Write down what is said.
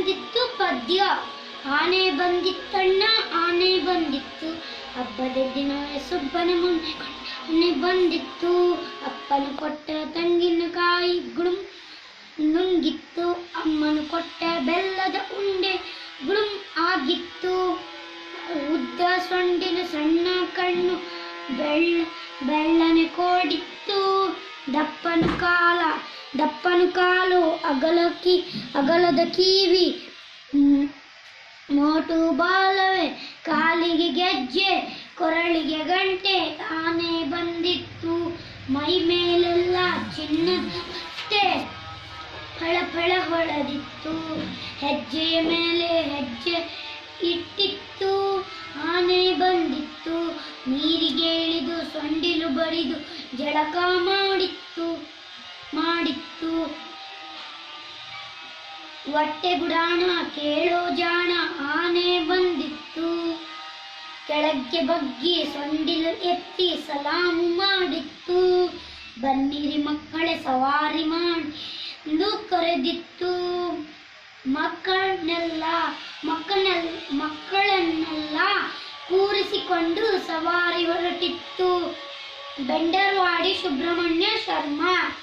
ಬಂದಿತ್ತು ಪದ್ಯ ಆನೆ ಬಂದಿತ್ತಣ್ಣ ಆನೆ ಬಂದಿತ್ತು ಹಬ್ಬದ ದಿನ ಸುಬ್ಬನ ಮುಂದೆ ಆನೆ ಬಂದಿತ್ತು ಅಪ್ಪನು ಕೊಟ್ಟ ತೆಂಗಿನಕಾಯಿ ಗುಳುಂ ನುಂಗಿತ್ತು ಅಮ್ಮನು ಕೊಟ್ಟ ಬೆಲ್ಲದ ಉಂಡೆ ಗುಳುಂ ಆಗಿತ್ತು ಉದ್ದ ಸೊಂಡಿನ ಸಣ್ಣ ಕಣ್ಣು ಬೆಳ್ಳ ಬೆಳ್ಳನೆ ಕೋಡಿತ್ತು ದಪ್ಪನು ಕಾಲ ದಪ್ಪನು ಕಾಲು ಅಗಲಕಿ ಅಗಲದ ಕಿವಿ ಹ್ಮ್, ಮೋಟು ಬಾಲವೇ ಕಾಲಿಗೆ ಗೆಜ್ಜೆ ಕೊರಳಿಗೆ ಗಂಟೆ ಆನೆ ಬಂದಿತ್ತು ಮೈ ಮೇಲೆಲ್ಲ ಚಿನ್ನದ ಬಟ್ಟೆ ಫಳ ಫಳ ಹೊಳೆದಿತ್ತು ಹೆಜ್ಜೆಯ ಮೇಲೆ ಹೆಜ್ಜೆ ಇಟ್ಟಿತ್ತು ಆನೆ ಬಂದಿತ್ತು ನೀರಿಗೆ ಇಳಿದು ಸೊಂಡಿಲು ಬಡಿದು ಜಳಕ ಮಾಡಿತ್ತು ಮಾಡಿತ್ತು ಹೊಟ್ಟೆ ಗುಡಾಣ ಕೇಳೋ ಜಾಣ ಆನೆ ಬಂದಿತ್ತು ಕೆಳಗೆ ಬಗ್ಗಿ ಸೊಂಡಿಲು ಎತ್ತಿ ಸಲಾಮು ಮಾಡಿತ್ತು ಬನ್ನಿರಿ ಮಕ್ಕಳೇ ಸವಾರಿ ಮಾಡಿ ಎಂದು ಕರೆದಿತ್ತು ಮಕ್ಕಳನ್ನೆಲ್ಲ ಮಕ್ಕಳನ್ನೆಲ್ಲ ಮಕ್ಕಳನ್ನೆಲ್ಲ ಕೂರಿಸಿಕೊಂಡು ಸವಾರಿ ಹೊರಟಿತ್ತು ಬೆಂಡರ್ವಾಡಿ ಸುಬ್ರಹ್ಮಣ್ಯ ಶರ್ಮಾ